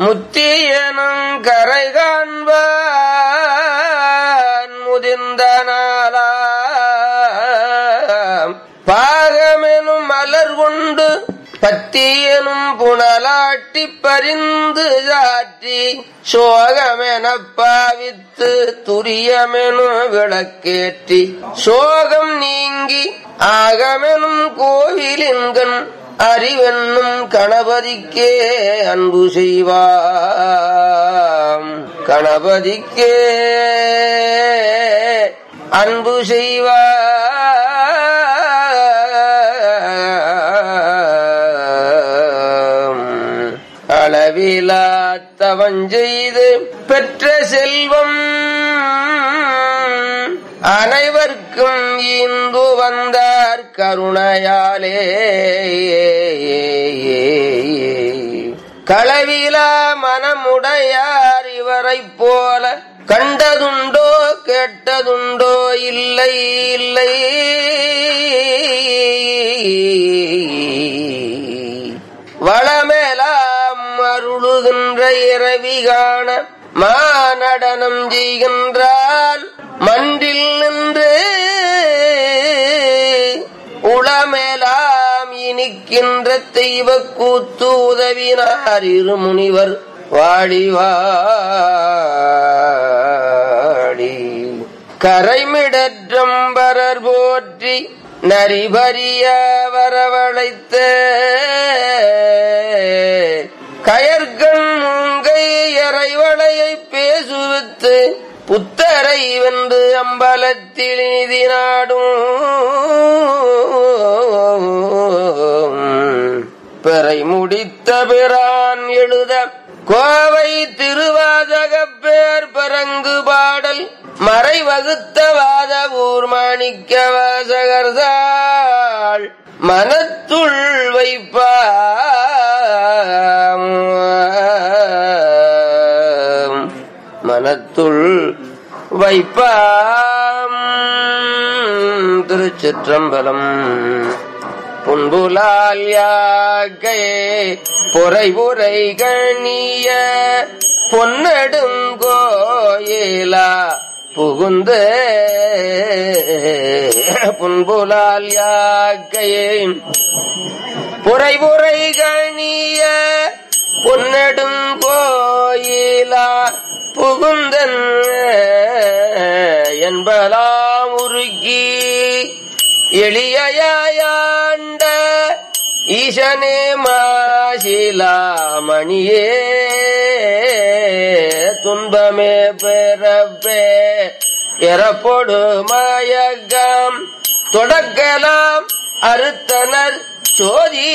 முத்தியனும் கரை காண்பான் முதிர்ந்த நாளாம் பாகமெனும் மலர் கொண்டு பத்தியனும் புனலாட்டி பரிந்து சாற்றி சோகமெனப் பாவித்து துரியமெனும் விளக்கேற்றி சோகம் நீங்கி ஆகமெனும் கோவிலின்கண் அறிவென்னும் கணபதிக்கே அன்பு செய்வாம் கணபதிக்கே அன்பு செய்வாம் அளவிலாத்தவன் செய்து பெற்ற செல்வம் அனைவர்க்கும் இந்து வந்தார் கருணையாலே களவிலா மனமுடையார் இவரைப் போல கண்டதுண்டோ கேட்டதுண்டோ இல்லை இல்லை வளமேலாம் அருளுகின்ற இரவி காண மாநடனம் செய்கின்றான் மன்றில் நின்று உளமேலாம் இனிக்கின்ற தெய்வ கூத்து உதவினார் இருமுனிவர் வாடி வாடி கரைமிடற்றம்பரர் போற்றி நரிபரிய வரவழைத்த கயற்கண் முங்கை இறைவளையை பேசுவித்து புத்தரை வென்று அம்பலத்தில் நிதி நாடும் பிறை முடித்த பிரான் எழுத கோவை திருவாதக பேர் பரங்கு பாடல் மறை வகுத்த வாதவூர் மாணிக்க வாசகர்தாள் மனத்துள் வைப்பாம் மனத்துள் வைப்பாம் திருச்சிற்றம்பலம் புன்புலால் யாக்கே பொறை பொறை கணிய பொன்னெடுங்கோயிலா புகுந்து புன்புலால் யாக்கையே பொறை பொறை கணிய பொன்னெடுங்கோயிலா புகுந்தன் என்பலாம் உருகி எளியாயாண்ட ஈசனே மாசிலாமணியே துன்பமே பெறப்பே எறப்பொடு மயக்கம் தொடக்கலாம் அறுத்தனர் சோதி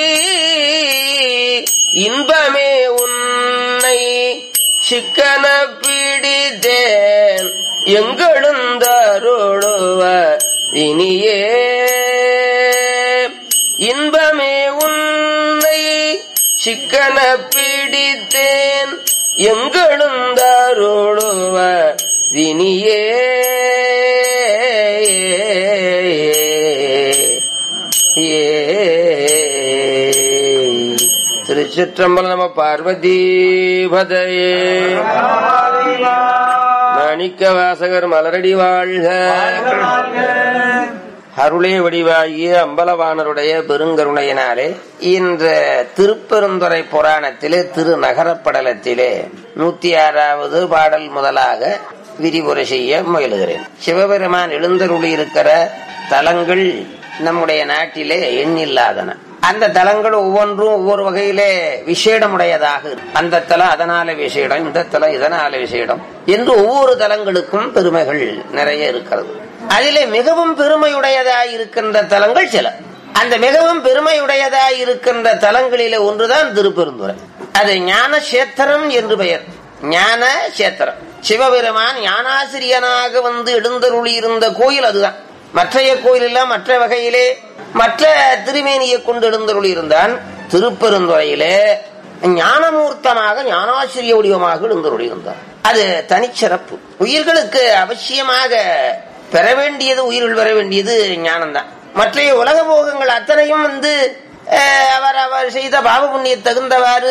இன்பமே உன்னை சிக்கன பிடித்தேன் எங்கெழுந்தருளுவ இனியே இன்பமே உன்னை சிக்கன பிடித்தேன் எங்கெழுந்தருளுவ வினியே ஏ திருச்சிற்றம்பலம் நம பார்வதி பதையே மாணிக்க வாசகர் மலரடி வாழ்க அருளே வடிவாகிய அம்பலவாணருடைய பெருங்கருணையினாலே இந்த திருப்பெருந்துறை புராணத்திலே திருநகரப்படலத்திலே நூத்தி ஆறாவது பாடல் முதலாக விரிவுரை செய்ய முயலுகிறேன் சிவபெருமான் எழுந்தருளி இருக்கிற தலங்கள் நம்முடைய நாட்டிலே எண்ணில்லாதன அந்த தலங்கள் ஒவ்வொன்றும் ஒவ்வொரு வகையிலே விசேடமுடையதாக இருக்கும். அந்த தலம் அதனால விசேடம் இந்த தலம் இதனால விசேடம் என்று ஒவ்வொரு தலங்களுக்கும் பெருமைகள் நிறைய இருக்கிறது அதிலே மிகவும் பெருமையுடையதாய் இருக்கின்ற தலங்கள் சில அந்த மிகவும் பெருமையுடையதாய் இருக்கின்ற தலங்களிலே ஒன்றுதான் திருப்பெருந்துறை அது ஞான சேத்திரம் என்று பெயர் ஞான சேத்திரம் சிவபெருமான் ஞானாசிரியனாக வந்து எழுந்தருளி இருந்த கோயில் அதுதான் மற்றைய கோயில் எல்லாம் மற்ற வகையிலே மற்ற திருமேனியை கொண்டு எழுந்தருளி இருந்தான் திருப்பெருந்துறையிலே ஞானமூர்த்தமாக ஞானாசிரிய வடிவமாக எழுந்தருளி இருந்தார் அது தனிச்சிறப்பு உயிர்களுக்கு அவசியமாக பெற வேண்டியது உயிர்கள் பெற வேண்டியது ஞானம்தான் மற்றைய உலக போகங்கள் அத்தனையும் வந்து அஹ், அவர் அவர் செய்த பாவ புண்ணிய தகுந்தவாறு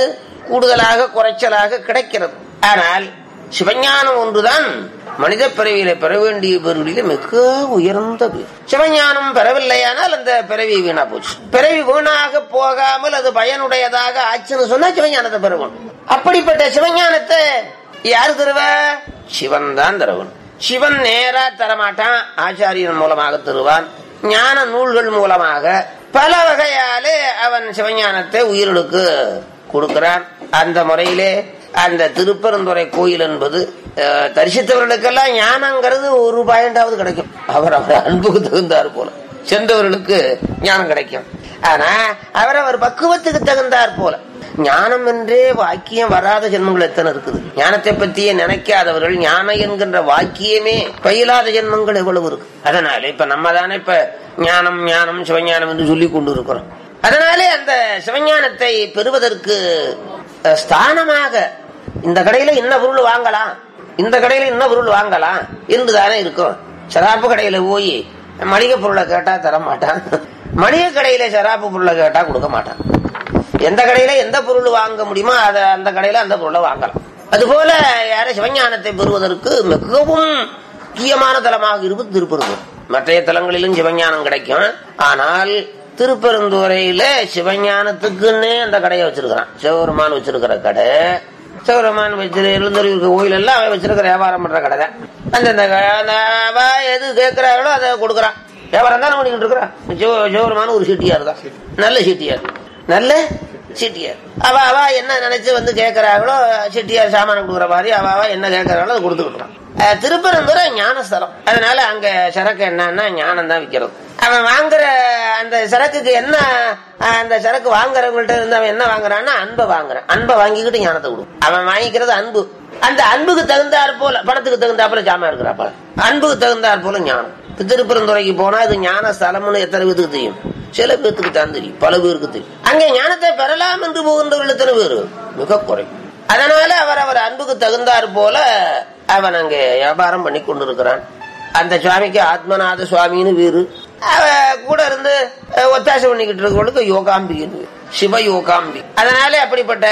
கூடுதலாக குறைச்சலாக கிடைக்கிறது ஆனால் சிவஞானம் ஒன்றுதான் மனித பிறவியில பெற வேண்டிய பெருவில மிக உயர்ந்த பேர் சிவஞானம் பெறவில்லையானால் அந்த பிறவி வீணா போச்சு பிறவி வீணாக போகாமல் அது பயனுடையதாக ஆச்சுன்னு சொன்னா சிவஞானத்தை பெறணும் அப்படிப்பட்ட சிவஞானத்தை யாரு தருவ சிவன் தான் தருவன் சிவன் நேரா தரமாட்டான் ஆச்சாரியன் மூலமாக தருவான் ஞான நூல்கள் மூலமாக பல வகையாலே அவன் சிவஞானத்தை உயிர்களுக்கு கொடுக்கிறான் அந்த முறையிலே அந்த திருப்பரந்துறை கோயில் என்பது அஹ், தரிசித்தவர்களுக்கெல்லாம் ஞானங்கிறது ஒரு பாயிண்டாவது கிடைக்கும் அவர் அவர் அன்புக்கு தகுந்தார் போல சென்றவர்களுக்கு ஞானம் கிடைக்கும் ஆனா அவர் அவர் பக்குவத்துக்கு தகுந்தார் போல ஞானம் என்றே வாக்கியம் வராத ஜென்மங்கள் எத்தனை இருக்குது ஞானத்தை பத்தியே நினைக்காதவர்கள் ஞானம் என்கின்ற வாக்கியமே பயிலாத ஜென்மங்கள் எவ்வளவு இருக்கு அதனால இப்ப நம்ம தானே இப்ப ஞானம் ஞானம் சிவஞானம் என்று சொல்லி கொண்டு இருக்கிறோம் அதனாலே அந்த சிவஞானத்தை பெறுவதற்கு அஹ், ஸ்தானமாக இந்த கடையில இன்ன பொருள் வாங்கலாம் இந்த கடையில இன்ன பொருள் வாங்கலாம் என்றுதானே இருக்கும் சராப்பு கடையில போய் மளிகை பொருளை கேட்டா தர மாட்டான் மளிகை கடையில சராப்பு பொருளை கேட்டா கொடுக்க மாட்டான் எந்த கடையில எந்த பொருள் வாங்க முடியுமோ அத அந்த கடையில அந்த பொருளை வாங்கலாம் அதுபோல யார சிவஞானத்தை பெறுவதற்கு மிகவும் முக்கியமான தலமாக இருப்பது திருப்பரந்தூர் மற்ற தலங்களிலும் சிவஞானம் கிடைக்கும் ஆனால் திருப்பெருந்துறையில சிவஞானத்துக்குன்னே அந்த கடையை வச்சிருக்கிறான் சிவபெருமான் வச்சிருக்கிற கடை சிவபெருமான் வச்சிரு எழுந்தறிவு கோயில் எல்லாம் அவன் வச்சிருக்கிற வியாபாரம் பண்ற கடை தான் அந்தந்த க- அந்த அவ எது கேட்கிறார்களோ அதை கொடுக்குறான் வியாபாரம் தானே பண்ணிக்கிட்டு இருக்கிறான் சிவ சிவபெருமான் ஒரு சீட்டியார் தான் நல்ல சீட்டியார் நல்ல சீட்டியார் அவ அவ என்ன நினைச்சு வந்து கேட்கிறார்களோ செட்டியார் சாமானம் கொடுக்குற மாதிரி அவ அவ என்ன கேட்கறாங்களோ அதை கொடுத்துக்கிட்டான் திருப்பரந்துரை ஞானஸ்தலம் அதனால அங்க சரக்கு என்னன்னா ஞானம் தான் விற்கிறது அவன் வாங்குற அந்த சரக்குக்கு என்ன அஹ், அந்த சரக்கு வாங்குறவங்கள்ட்ட இருந்து அவன் என்ன வாங்குறான்னா அன்பை வாங்குறான் அன்பை வாங்கிக்கிட்டு ஞானத்தை கொடு அவன் வாங்கிக்கிறது அன்பு அந்த அன்புக்கு தகுந்தாற் போல பணத்துக்கு தகுந்தாப்புல ஜாமா இருக்கிறாப்ப அன்புக்கு தகுந்தாற் போல ஞானம் இப்ப திருப்பரந்துரைக்கு போனா இது ஞான ஸ்தலம்னு எத்தனை பேத்துக்கு தெரியும் சில பேத்துக்கு தான் தெரியும் பல பேருக்கு தெரியும் அங்கே ஞானத்தை பெறலாம் என்று போகின்றவர்கள் எத்தனை பேரு மிக குறை அதனால அவர் அவர் அன்புக்கு தகுந்தாற் போல அவன் அங்கே வியாபாரம் பண்ணி கொண்டிருக்கிறான் அந்த சுவாமிக்கு ஆத்மநாத சுவாமின்னு பேரு அவ கூட இருந்து அஹ், ஒத்தாசை பண்ணிக்கிட்டு இருக்கிறவங்களுக்கு யோகாம்பின்னு பேரு. சிவ யோகாம்பி அதனால அப்படிப்பட்ட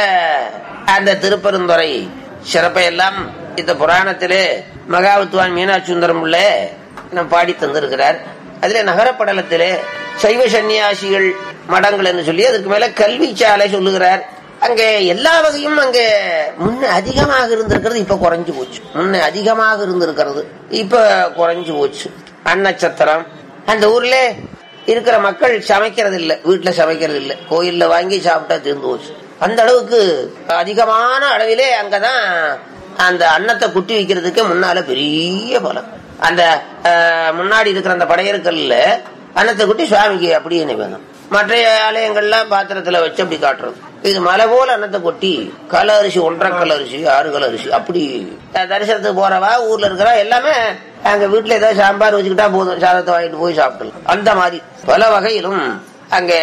அந்த திருப்பெருந்துறை சிறப்பை எல்லாம் இந்த புராணத்திலே மகாவித்வான் மீனாட்சி சுந்தரம் பிள்ளை நம் பாடி தந்திருக்கிறார் அதுல நகரப்படலத்திலே சைவ சன்னியாசிகள் மடங்கள் என்று சொல்லி அதுக்கு மேல கல்வி சாலை சொல்லுகிறார் அங்கே எல்லா வகையும் அங்கே முன்ன அதிகமாக இருந்திருக்கிறது இப்ப குறைஞ்சு போச்சு முன்ன அதிகமாக இருந்திருக்கிறது இப்ப குறைஞ்சு போச்சு அன்னச்சத்திரம் அந்த ஊர்ல இருக்கிற மக்கள் சமைக்கிறது இல்ல வீட்டுல சமைக்கிறது இல்ல கோயில்ல வாங்கி சாப்பிட்டா தீர்ந்து போச்சு அந்த அளவுக்கு அதிகமான அளவிலே அங்கதான் அந்த அன்னத்தை குட்டி வைக்கிறதுக்கு முன்னால பெரிய பலம் அந்த அஹ், முன்னாடி இருக்கிற அந்த படையற்கல்ல அன்னத்தை குட்டி சுவாமிக்கு அப்படியே நிவேதம் மற்ற ஆலயங்கள்லாம் பாத்திரத்துல வச்சு அப்படி காட்டுறது இது மலை போல அன்னத்தை கொட்டி கல அரிசி ஒன்றரை கல் அரிசி ஆறு கல் அரிசி அப்படி த- தரிசனத்துக்கு போறவா ஊர்ல இருக்கிறா எல்லாமே அங்க வீட்டுல ஏதாவது சாம்பார் வச்சுக்கிட்டா போதும் சாதத்தை வாங்கிட்டு போய் சாப்பிடலாம் அந்த மாதிரி பல வகையிலும் அங்க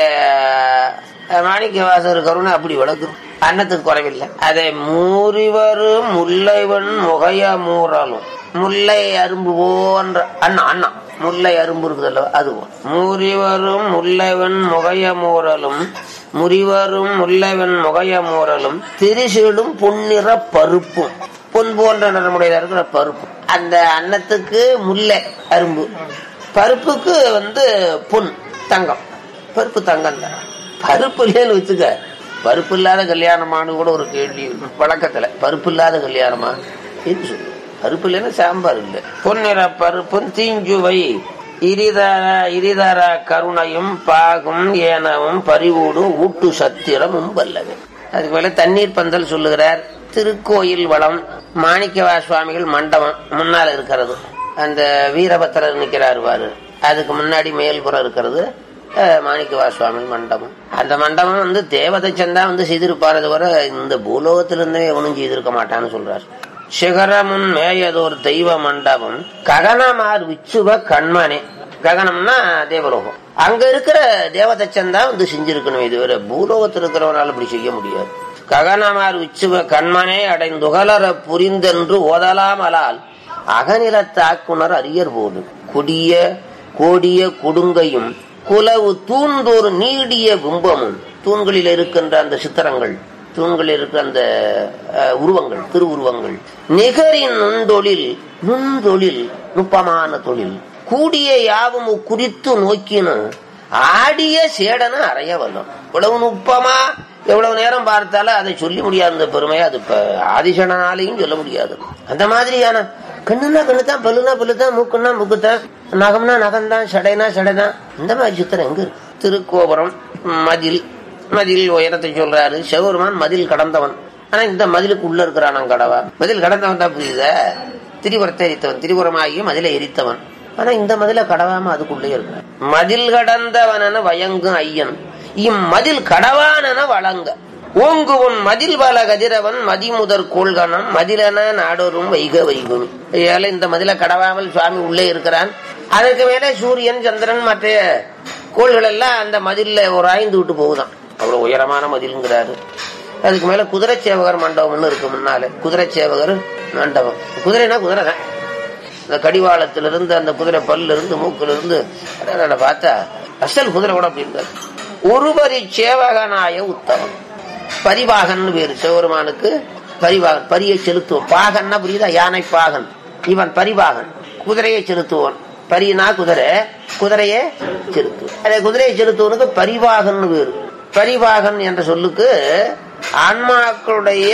அஹ், மாணிக்க வாசகர் கருணை அப்படி வளர்க்குது அன்னத்துக்கு குறைவில்லை அதை மூறிவரும் முல்லைவன் முகைய மூறலும் முல்லை அரும்பு போன்ற அண்ணா அண்ணா முல்லை அரும்பு இருக்குது அல்லவா அது போல். மூறிவரும் முல்லைவன் முகைய மூறலும் முறிவரும் முல்லைவன் முகைய மூறலும் திரிசிடும் பொன்னிற பருப்பும் பொன் போன்ற நிறமுடையதா இருக்கிற பருப்பு அந்த அன்னத்துக்கு முல்லை அரும்பு பருப்புக்கு வந்து பொன் தங்கம் பருப்பு தங்கம் தான் பருப்பு இல்லைன்னு வச்சுக்க பருப்பு இல்லாத கல்யாணமானு கூட ஒரு கேள்வி இருக்கு. வழக்கத்துல பருப்பு இல்லாத கல்யாணமா என்று சொல்லு பருப்பு இல்லைன்னா சாம்பார் இல்லை பொன்னிற பருப்பும் தீஞ்சுவை இரிதர இரிதர கருணையும் பாகும் ஏனவும் பரிவூடும் ஊட்டு சத்திரமும் வல்லது அதுக்கு மேல தண்ணீர் பந்தல் சொல்லுகிறார் திருக்கோயில் வளம் மாணிக்கவா சுவாமிகள் மண்டபம் முன்னால இருக்கிறது அந்த வீரபத்திரர் நிக்கிறார் பாரு அதுக்கு முன்னாடி மேல்புறம் இருக்கிறது அஹ், மாணிக்கவா சுவாமி மண்டபம் அந்த மண்டபம் வந்து தேவதை சந்தா வந்து செய்திருப்பாரு தவிர இந்த பூலோகத்திலிருந்தே எவனும் செய்திருக்க மாட்டான்னு சொல்றாரு சிகரமுன் மேயதோர் தெய்வ மண்டபம் ககனமார் விச்சுவ கண்மனே ககனம்னா தேவலோகம் அங்க இருக்கிற தேவதச்சன் தான் வந்து செஞ்சிருக்கணும் இதுவரை பூலோகத்தில் இருக்கிறவனால இப்படி செய்ய முடியாது ககனமார் விச்சுவ கண்மனே அடைந்துகலர புரிந்தென்று ஓதலாம் அலால் அகநிலத்தாக்குனர் அரியர் போலும் கொடிய கோடிய கொடுங்கையும் குலவு தூண்தோறு நீடிய பிம்பமும் தூண்களில் இருக்கின்ற அந்த சித்திரங்கள் தூண்கள் இருக்கிற அந்த அஹ், உருவங்கள் திருவுருவங்கள் நிகரின் நுண்தொழில் நுண்தொழில் நுட்பமான தொழில் கூடிய யாவும் குறித்து நோக்கினு ஆடிய சேடன அறைய வல்லம் இவ்வளவு நுட்பமா எவ்வளவு நேரம் பார்த்தாலும் அதை சொல்லி முடியாது அந்த பெருமையை அது இப்ப ஆதிசனாலையும் சொல்ல முடியாது அந்த மாதிரியான கண்ணுனா கண்ணு தான் பல்லுனா பல்லு தான் மூக்குன்னா மூக்கு தான் நகம்னா நகம்தான் சடைனா சடைதான் இந்த மாதிரி சித்திரம் எங்க இருக்கு திருக்கோபுரம் மதில் மதில் உயரத்தை சொல்றாரு சிவபெருமான் மதில் கடந்தவன் ஆனா இந்த மதிலுக்கு உள்ள இருக்கிறான் கடவா மதில் கடந்தவன் தான் புரியுத திரிபுரத்தை எரித்தவன் திரிபுரமாகிய மதிலை எரித்தவன் ஆனா இந்த மதில கடவாம அதுக்குள்ளே இருக்கிறான் மதில் கடந்தவன வயங்கும் ஐயன் இம்மதில் கடவானன வழங்க ஓங்கு உன் மதில் பல கதிரவன் மதிமுதற் கோள்கணம் மதிலன நாடோறும் வைக வைகும் ஏல இந்த மதில கடவாமல் சுவாமி உள்ளே இருக்கிறான் அதற்கு மேலே சூரியன் சந்திரன் மற்ற கோள்கள் எல்லாம் அந்த மதில்ல ஒரு ஆய்ந்து விட்டு போகுதான் அவ்வளவு உயரமான மதில்ங்கிறாரு அதுக்கு மேல குதிரை சேவகர் மண்டபம்னு இருக்கு முன்னால குதிரை சேவகர் மண்டபம் குதிரைனா குதிரை தான் இந்த கடிவாளத்திலிருந்து அந்த குதிரை பல்ல இருந்து மூக்குல இருந்து அடடட பார்த்தா அசல் குதிரை கூட அப்படி இருக்காது ஒருவரி சேவகனாய உத்தமம் பரிவாகன் பேரு சிவபெருமானுக்கு பரிவாகன் பரியை செலுத்துவோம் பாகன்னா புரியுதா யானை பாகன் இவன் பரிவாகன் குதிரையை செலுத்துவோன் பரினா குதிரை குதிரையை செலுத்துவோம் அதே குதிரையை செலுத்துவனுக்கு பரிவாகன் பேரு பரிவாகன் என்ற சொல்லுக்கு ஆன்மாக்களுடைய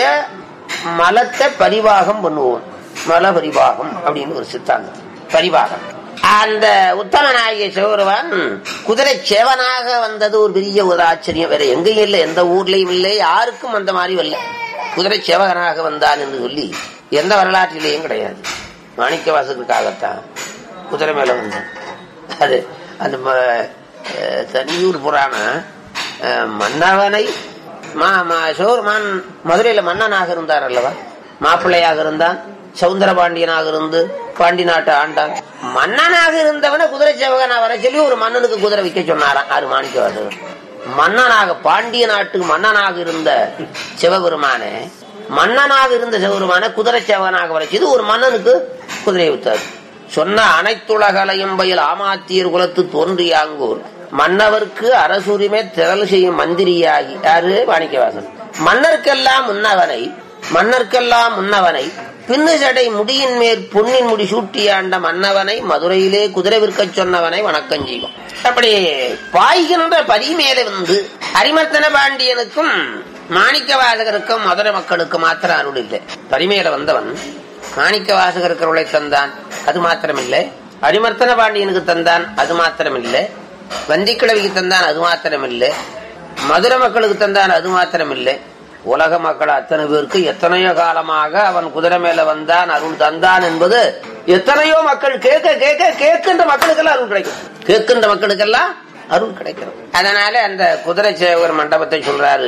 மலத்தை பரிவாகம் பண்ணுவோம் மல பரிவாகம் அப்படின்னு ஒரு சித்தாந்தம் பரிவாகம் அந்த உத்தமனாகிய சிவருவான் குதிரை சேவனாக வந்தது ஒரு பெரிய ஒரு ஆச்சரியம் வேற எங்கேயும் இல்லை எந்த ஊர்லயும் இல்லை யாருக்கும் அந்த மாதிரி வரல குதிரை சேவகனாக வந்தான் என்று சொல்லி எந்த வரலாற்றிலேயும் கிடையாது மாணிக்க வாசகருக்காகத்தான் குதிரை மேல வந்தான் அது அந்த ம- அஹ் தனியூர் புராணம் அஹ் மன்னவனை மா- மா- சிவபெருமான் மதுரையில மன்னனாக இருந்தார் அல்லவா மாப்பிள்ளையாக இருந்தான் சவுந்தர பாண்டியனாக இருந்து பாண்டி நாட்டை ஆண்டான் மன்னனாக இருந்தவனை குதிரை சேவகனா வர சொல்லி ஒரு மன்னனுக்கு குதிரை விற்க சொன்னாராம் ஆறு மாணிக்கவாசகர் மன்னனாக பாண்டிய நாட்டுக்கு மன்னனாக இருந்த சிவபெருமானே மன்னனாக இருந்த சிவபெருமான குதிரை சேவகனாக வர செய்து ஒரு மன்னனுக்கு குதிரையை வித்தார் சொன்ன அனைத்துலகலையும் பயில் ஆமாத்தியர் குலத்து தோன்றியாங்கூர் மன்னவர்க்கு அரசுரிமை திரள் செய்யும் மந்திரியாகி யாரு வாணிக்கவாசன் மன்னர்க்கெல்லாம் முன்னவனை மன்னர்க்கெல்லாம் முன்னவனை பின்னு சடை முடியின் மேற் பொன்னின் முடி சூட்டியாண்ட மன்னவனை மதுரையிலே குதிரை விற்கச் சொன்னவனை வணக்கம் செய்வோம் அப்படி பாய்கின்ற பரி மேலே வந்து அரிமர்த்தன பாண்டியனுக்கும் மாணிக்க வாசகருக்கும் மதுரை மக்களுக்கு மாத்திரம் அருள் இல்லை பரிமேல வந்தவன் மாணிக்க வாசகருக்கு அருளை தந்தான் அது மாத்திரமில்லை அரிமர்த்தன பாண்டியனுக்கு தந்தான் அது மாத்திரமில்லை வந்திக்கிழவிக்கு தந்தான் அது மாத்திரமில்லை மதுரை மக்களுக்கு தந்தான் அது மாத்திரமில்லை உலக மக்கள் அத்தனை பேருக்கு எத்தனையோ காலமாக அவன் குதிரை மேல வந்தான் அருள் தந்தான் என்பது எத்தனையோ மக்கள் கேட்க கேட்க கேட்கின்ற மக்களுக்கெல்லாம் அருள் கிடைக்கும் கேட்கின்ற மக்களுக்கெல்லாம் அருள் கிடைக்கிறது அதனால அந்த குதிரை சேவகர் மண்டபத்தை சொல்றாரு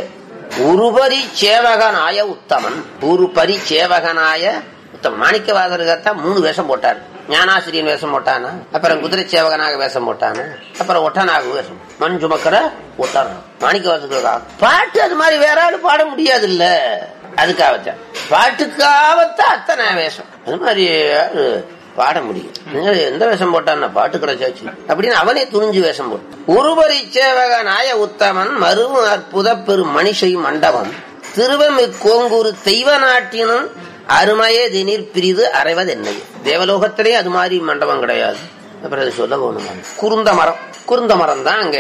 உருபரி சேவகனாய உத்தமன் உருபரி சேவகனாய உத்தமன் மாணிக்கவாசகத்தான் மூணு வேஷம் போட்டார் ஞானாசிரியன் வேஷம் போட்டானா அப்புறம் குதிரை சேவகனாக வேஷம் போட்டானா அப்புறம் ஒட்டனாக வேஷம் மண் சுமக்கிற ஒட்டானா மாணிக்கவாசகருக்காக பாட்டு அது மாதிரி வேற ஆளு பாட முடியாது இல்ல அதுக்காகத்தான் பாட்டுக்காகத்தான் அத்தனை வேஷம் அது மாதிரி யாரு பாட முடியும் நீங்க எந்த வேஷம் போட்டான்னா பாட்டு கிடைச்சாச்சு அப்படின்னு அவனே துணிஞ்சு வேஷம் போட்டான் ஒருவரி சேவக நாய உத்தமன் மருவு அற்புத பெரு மணிஷை மண்டபம் திருவமி கோங்கூர் தெய்வ நாட்டினும் அருமையே தினிர் பிரிது அறைவதென்னை தேவலோகத்திலே அது மாதிரி மண்டபம் கிடையாது அப்புறம் அது சொல்ல போகணுமா குருந்த மரம் குருந்த மரம் தான் அங்க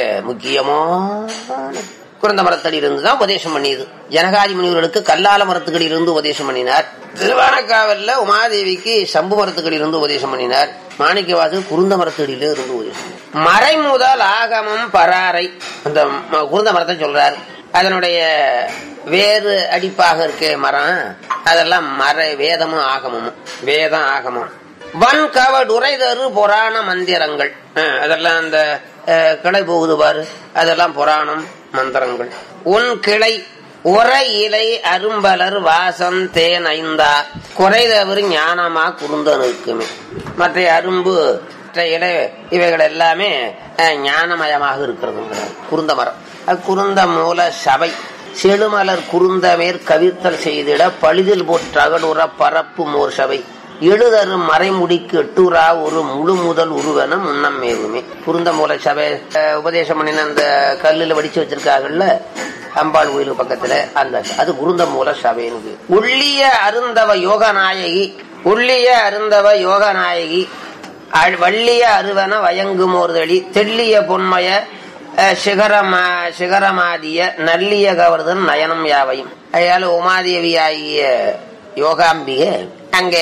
முக்கியமான குருந்த மரத்தடி இருந்து தான் உபதேசம் பண்ணியது ஜனகாதி முனிவர்களுக்கு கல்லால மரத்துக்கடி இருந்து உபதேசம் பண்ணினார் திருவானக்காவல்ல உமாதேவிக்கு சம்பு மரத்துக்கடி இருந்து உபதேசம் பண்ணினார் மாணிக்கவாசு குருந்த மரத்தடியில இருந்து உபதேசம் மறை முதல் ஆகமம் பராரை அந்த ம- குருந்த மரத்தை சொல்றார் அதனுடைய வேறு அடிப்பாக இருக்க மரம் அதெல்லாம் மர வேதமும் ஆகமமும் வேதம் ஆகமம் வன் கவடுரைதரு புராண மந்திரங்கள் அஹ், அதெல்லாம் அந்த அஹ், கிளை போகுது பாரு அதெல்லாம் புராணம் மந்திரங்கள் உன் கிளை உர இலை அரும்பலர் வாசம் தேன் ஐந்தா குறைதவர் ஞானமா குருந்தனுக்குமே மற்ற அரும்பு மற்ற இலை இவைகள் எல்லாமே அஹ், ஞானமயமாக இருக்கிறதுங்கிறார் குருந்த மரம் அது குருந்த மூல சபை செழுமலர் குருந்தமேற் கவிர்த்தல் செய்திட பழிதில் போற்றகடுற பரப்பு மோர் சபை எழுதரும் மறைமுடிக்கு எட்டுரா ஒரு முழு முதல் உருவன முன்னம் மேவுமே குருந்த மூல சபை அஹ், உபதேசம் பண்ணின அந்த கல்லுல வடிச்சு வச்சிருக்காங்கல்ல அம்பாள் கோயிலுக்கு பக்கத்துல அந்த அது குருந்த மூல சபைன்னு உள்ளிய அருந்தவ யோகநாயகி உள்ளிய அருந்தவ யோகநாயகி அழ்- வள்ளிய அருவன வயங்குமோர்தளி தெள்ளிய பொன்மய அஹ், சிகரமா சிகரமாதிய நல்லிய கவர்தன் நயனம் யாவையும் அதால உமாதேவியாகிய யோகாம்பிகை அங்கே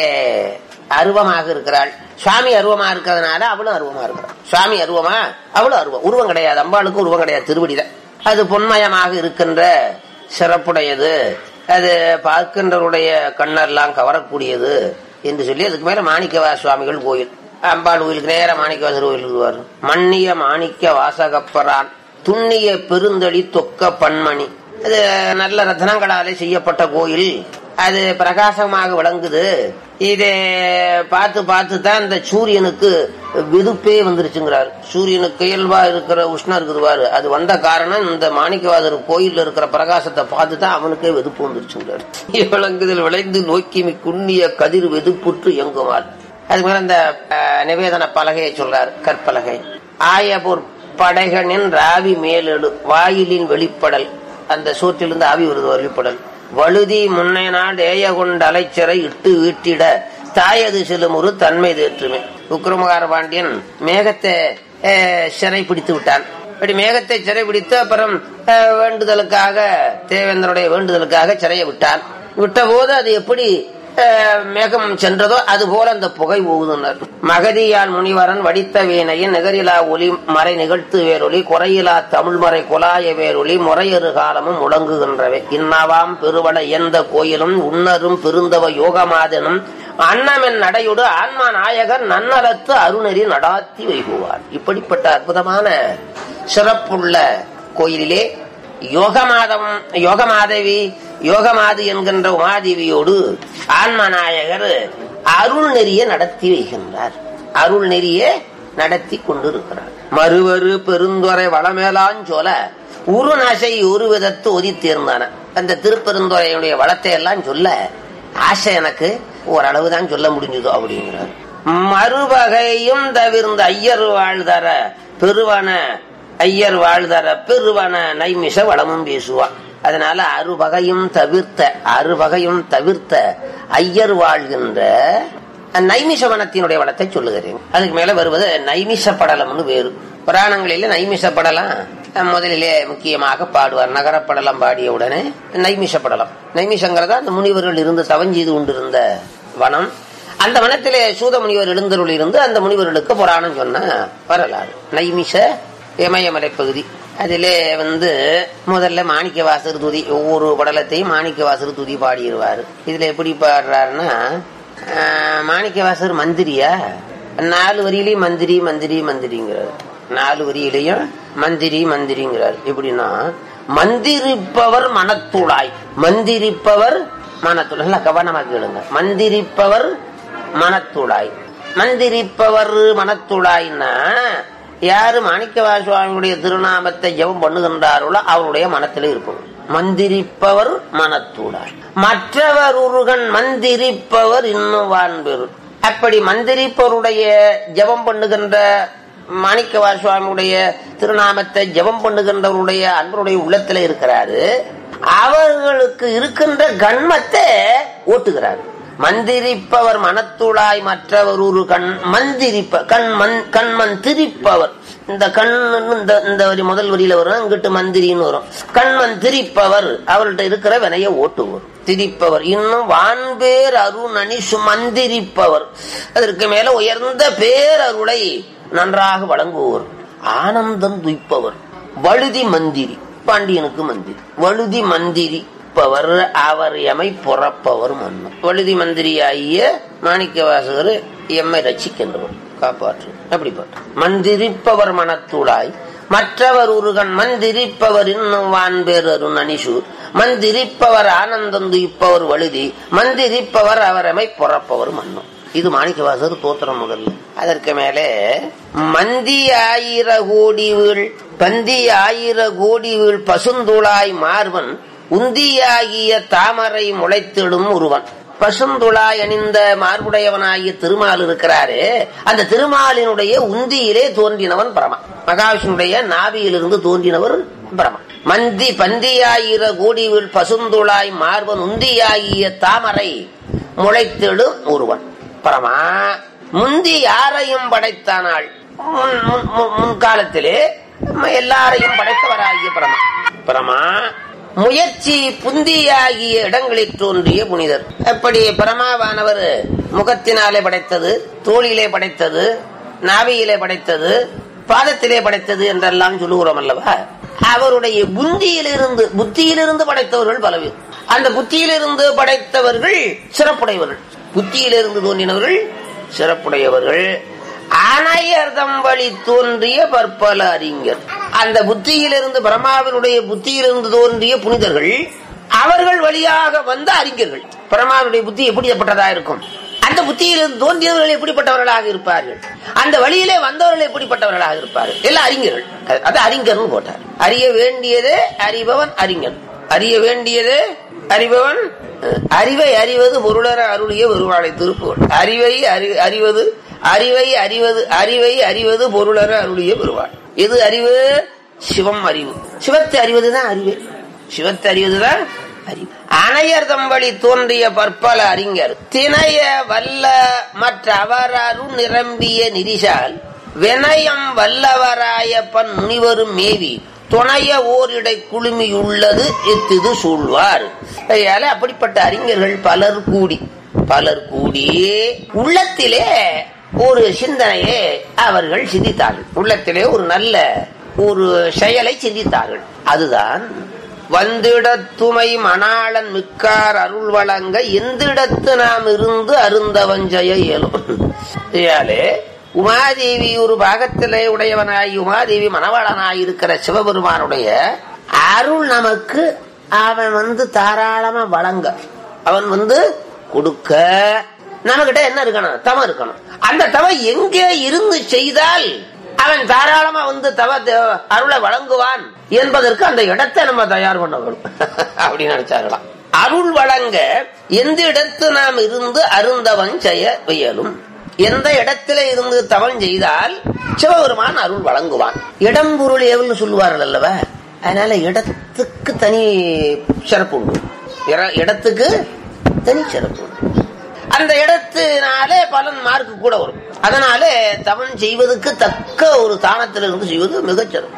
அருவமாக இருக்கிறாள் சுவாமி அருவமா இருக்கிறதுனால அவளும் அருவமா இருக்கிறாள் சுவாமி அருவமா அவளும் அருவம் உருவம் கிடையாது அம்பாளுக்கு உருவம் கிடையாது திருவடிதான் அது பொன்மயமாக இருக்கின்ற சிறப்புடையது அது பார்க்கின்றவருடைய கண்ணெல்லாம் கவரக்கூடியது என்று சொல்லி அதுக்கு மேல மாணிக்கவா சுவாமிகள் கோயில் அம்பாள் கோயிலுக்கு நேர மாணிக்கவாசர் கோயிலுக்கு வருவார் மன்னிய மாணிக்க வாசகப்பரான் துண்ணிய பெருந்தளி தொக்க பன்மணி அது நல்ல ரத்னங்களாலே செய்யப்பட்ட கோயில் அது பிரகாசமாக விளங்குது இதை பார்த்து பார்த்து தான் இந்த சூரியனுக்கு வெதுப்பே வந்துருச்சுங்கிறார் சூரியனுக்கு இயல்பா இருக்கிற உஷ்ணம் இருக்குது பாரு அது வந்த காரணம் இந்த மாணிக்கவாதர் கோயில்ல இருக்கிற பிரகாசத்தை பார்த்து தான் அவனுக்கே வெதுப்பு வந்துருச்சுங்கிறார் விளங்குதல் விளைந்து நோக்கி குன்னிய கதிர் வெதுப்புற்று எங்குமாள் அதுக்கு மேல இந்த அஹ், நிவேதன பலகையை சொல்றார் கற்பலகை ஆயபூர் படைகனின் ராவி மேலெடு வாயிலின் வெளிப்படல் அந்த சோற்றிலிருந்து ஆவி வருது வெளிப்படல் வழுதி முன்னை நாள் ஏய கொண்ட அலைச்சரை இட்டு வீட்டிட தாயது செல்லுமுறு தன்மை தேற்றுமே உக்ரமகார பாண்டியன் மேகத்தை அஹ், சிறை பிடித்து விட்டான் அப்படி மேகத்தை சிறை பிடித்து அப்புறம் அஹ், வேண்டுதலுக்காக தேவேந்திரனுடைய வேண்டுதலுக்காக சிறையை விட்டான் விட்ட போது அது எப்படி அஹ், மேகம் சென்றதோ அது போல அந்த புகை போகுதுன்னார் மகதியால் முனிவரன் வடித்த வீணையின் நிகரிலா ஒளி மறை நிகழ்த்து வேரொளி குறையிலா தமிழ்மறை குலாய வேரொளி முறையறு காலமும் முழங்குகின்றவை இன்னாவாம் பெருவள எந்த கோயிலும் உன்னரும் பெருந்தவ யோகமாதனும் அன்னமென் நடையுடு ஆன்மா நாயகர் நன்னலத்து அருணெறி நடாத்தி வைகுவார் இப்படிப்பட்ட அற்புதமான சிறப்புள்ள கோயிலிலே யோகமாதம் யோகமாதவி யோகமாது என்கின்ற உமாதேவியோடு ஆன்மநாயகர் அருள் நெறிய நடத்தி வைக்கின்றார் அருள் நெறிய நடத்தி கொண்டிருக்கிறார் மறுவரு பெருந்துறை வளமேலாஞ்சொல உருநசை ஒரு விதத்து ஒதித்தீர்ந்தான அந்த திருப்பெருந்துறையுடைய வளத்தை எல்லாம் சொல்ல ஆசை எனக்கு ஓரளவு தான் சொல்ல முடிஞ்சதோ அப்படிங்கிறார் மறுவகையும் தவிர்ந்த ஐயர் வாழ்தர பெருவன ஐயர் வாழ்தர பெருவன நைமிஷ வளமும் பேசுவான் அதனால அறுவகையும் தவிர்த்த அறுவகையும் தவிர்த்த ஐயர் வாழ்கின்ற நைமிஷ வனத்தினுடைய வளத்தை சொல்லுகிறேன் அதுக்கு மேல வருவது நைமிஷ படலம்னு வேறு புராணங்களில நைமிஷ படலம் அஹ், முதலிலே முக்கியமாக பாடுவார் நகரப்படலம் பாடிய உடனே நைமிஷ படலம் நைமிஷங்கிறதா அந்த முனிவர்கள் இருந்து தவஞ்செய்து கொண்டிருந்த வனம் அந்த வனத்திலே சூத முனிவர் எழுந்தருள் இருந்து அந்த முனிவர்களுக்கு புராணம் சொன்ன வரலாறு நைமிஷ இமயமலை பகுதி அதிலே வந்து முதல்ல மாணிக்க வாசர் துதி ஒவ்வொரு படலத்தையும் மாணிக்க வாசர் துதி பாடிடுவார் இதுல எப்படி பாடுறாருன்னா ஆஹ், மாணிக்க வாசர் மந்திரியா நாலு வரியிலையும் மந்திரி மந்திரி மந்திரிங்கிறார் நாலு வரியிலையும் மந்திரி மந்திரிங்கிறார் எப்படின்னா மந்திரிப்பவர் மனத்துளாய் மந்திரிப்பவர் மனத்துளாய் நல்லா கவனமா கேளுங்க மந்திரிப்பவர் மனத்துளாய் மந்திரிப்பவர் மனத்துளாய்னா யாரு மாணிக்கவா சுவாமியுடைய திருநாமத்தை ஜெபம் பண்ணுகின்றார்களோ அவருடைய மனத்திலே இருப்பவர் மந்திரிப்பவர் மனத்துளாய் மற்றவர் உருகன் மந்திரிப்பவர் இன்னும் வான்பெரு அப்படி மந்திரிப்பவருடைய ஜெபம் பண்ணுகின்ற மாணிக்கவா சுவாமியுடைய திருநாமத்தை ஜெபம் பண்ணுகின்றவருடைய அன்பருடைய உள்ளத்துல இருக்கிறாரு அவர்களுக்கு இருக்கின்ற கண்மத்தை ஓட்டுகிறார் மந்திரிப்பவர் மனத்துளாய் மற்றவர் ஒரு கண் மந்திரிப்ப கண் மண் கண்மண் திரிப்பவர் இந்த கண் இந்த இந்த வரி முதல் வரியில வரும் இங்கிட்டு மந்திரின்னு வரும் கண்மண் திரிப்பவர் அவர்கிட்ட இருக்கிற வினைய ஓட்டுவர் திரிப்பவர் இன்னும் வான்பேர் அருணணி சுமந்திரிப்பவர் அதற்கு மேல உயர்ந்த பேரருளை நன்றாக வழங்குவோர் ஆனந்தம் துய்ப்பவர் வழுதி மந்திரி பாண்டியனுக்கு மந்திரி வழுதி மந்திரி பவர் அவர் எமை புறப்பவர் மன்னு வழுதி மந்திரியாகிய மாணிக்கவாசகர் எம்மை ரசிக்கின்றவர் காப்பாற்று அப்படி பாட்டு மந்திரிப்பவர் மனத்துளாய் மற்றவர் உருகன் மந்திரிப்பவர் இன்னும் வான்பேர் அருண் அனிசு மந்திரிப்பவர் ஆனந்தம் துய்ப்பவர் வழுதி மந்திரிப்பவர் அவரமை புறப்பவர் மன்னும் இது மாணிக்கவாசர் தோத்திரம் முதல்ல அதற்கு மேலே மந்தி ஆயிர கோடி வீழ் பந்தி ஆயிர கோடி வீழ் பசுந்துளாய் மார்வன் உந்தியாகிய தாமரை முளைத்திடும் ஒருவன் பசுந்துளாய் அணிந்த மார்புடையவனாகிய திருமால் இருக்கிறாரே அந்த திருமாலினுடைய உந்தியிலே தோன்றினவன் பிரமா மகாவிஷ்ணுடைய நாபியிலிருந்து தோன்றினவர் பிரமா மந்தி பந்தியாயிர கோடிவில் பசுந்துளாய் மார்பன் உந்தியாகிய தாமரை முளைத்திடும் ஒருவன் பரமா முந்தி யாரையும் படைத்தானாள் முன் முன்- முன்- முன்காலத்திலே எல்லாரையும் படைத்தவராகிய பரமா பரமா முயற்சி புந்தியாகிய இடங்களில் தோன்றிய புனிதர் அப்படி பரமாவானவர் முகத்தினாலே படைத்தது தோளிலே படைத்தது நாவியிலே படைத்தது பாதத்திலே படைத்தது என்றெல்லாம் சொல்லுகிறோம் அல்லவா அவருடைய புத்தியிலிருந்து புத்தியிலிருந்து படைத்தவர்கள் பலவீர் அந்த புத்தியிலிருந்து படைத்தவர்கள் சிறப்புடையவர்கள் புத்தியிலிருந்து தோன்றினவர்கள் சிறப்புடையவர்கள் அணையர்தம் வழி தோன்றிய பற்பல அறிஞர் அந்த புத்தியிலிருந்து பிரம்மாவினுடைய புத்தியிலிருந்து தோன்றிய புனிதர்கள் அவர்கள் வழியாக வந்த அறிஞர்கள் பிரம்மாவுடைய புத்தி எப்படிப்பட்டதா இருக்கும் அந்த புத்தியிலிருந்து தோன்றியவர்கள் எப்படிப்பட்டவர்களாக இருப்பார்கள் அந்த வழியிலே வந்தவர்கள் எப்படிப்பட்டவர்களாக இருப்பார்கள் எல்லாம் அறிஞர்கள் அது- அது அறிஞர்னு போட்டார் அறிய வேண்டியதே அறிபவன் அறிஞன் அறிய வேண்டியதே அறிபவன் அஹ், அறிவை அறிவது பொருளர அருளிய ஒருவாளை திருப்புகள் அறிவை அறி- அறிவது அறிவை அறிவது அறிவை அறிவது பொருளர அருளிய பெருவாள் எது அறிவு சிவம் அறிவு சிவத்தை அறிவதுதான் அறிவு சிவத்தை அறிவதுதான் அறிவு அணையர் தம்பளி தோன்றிய பற்பல அறிஞர் திணைய வல்ல மற்ற அவரரு நிரம்பிய நிரிசால் வினயம் வல்லவராய பன் முனிவரும் மேவி துணைய ஓரிடை குழுமியுள்ளது இத்திது சூழ்வார் அதனால அப்படிப்பட்ட அறிஞர்கள் பலர் கூடி பலர் கூடி உள்ளத்திலே ஒரு சிந்தனையை அவர்கள் சிந்தித்தார்கள் உள்ளத்திலே ஒரு நல்ல ஒரு செயலை சிந்தித்தார்கள் அதுதான் வந்திடத்துமை மணாளன் மிக்கார் அருள் வழங்க எந்திடத்து நாம் இருந்து அருந்தவஞ்செய இயலும் இதாலே உமாதேவி ஒரு பாகத்திலே உடையவனாய் உமாதேவி மணவாளனாய் இருக்கிற சிவபெருமானுடைய அருள் நமக்கு அவன் வந்து தாராளமா வழங்க அவன் வந்து கொடுக்க நம்மகிட்ட என்ன இருக்கணும் தவம் இருக்கணும் அந்த தவம் எங்கே இருந்து செய்தால் அவன் தாராளமா வந்து தவ தே- அருளை வழங்குவான் என்பதற்கு அந்த இடத்தை நம்ம தயார் பண்ண வேணும் அப்படின்னு நினைச்சார்களாம் அருள் வழங்க எந்த இடத்து நாம் இருந்து அருந்தவன் செய்ய இயலும் எந்த இடத்துல இருந்து தவம் செய்தால் சிவபெருமான் அருள் வழங்குவான் இடம் பொருள் ஏவல்னு சொல்லுவார்கள் அல்லவா அதனால இடத்துக்கு தனி சிறப்பு உண்டு இர- இடத்துக்கு தனி சிறப்பு உண்டு அந்த இடத்தினாலே பலன் மார்க்கு கூட வரும் அதனாலே தவன் செய்வதற்கு தக்க ஒரு தானத்திலிருந்து செய்வது மிகச்சிறப்பு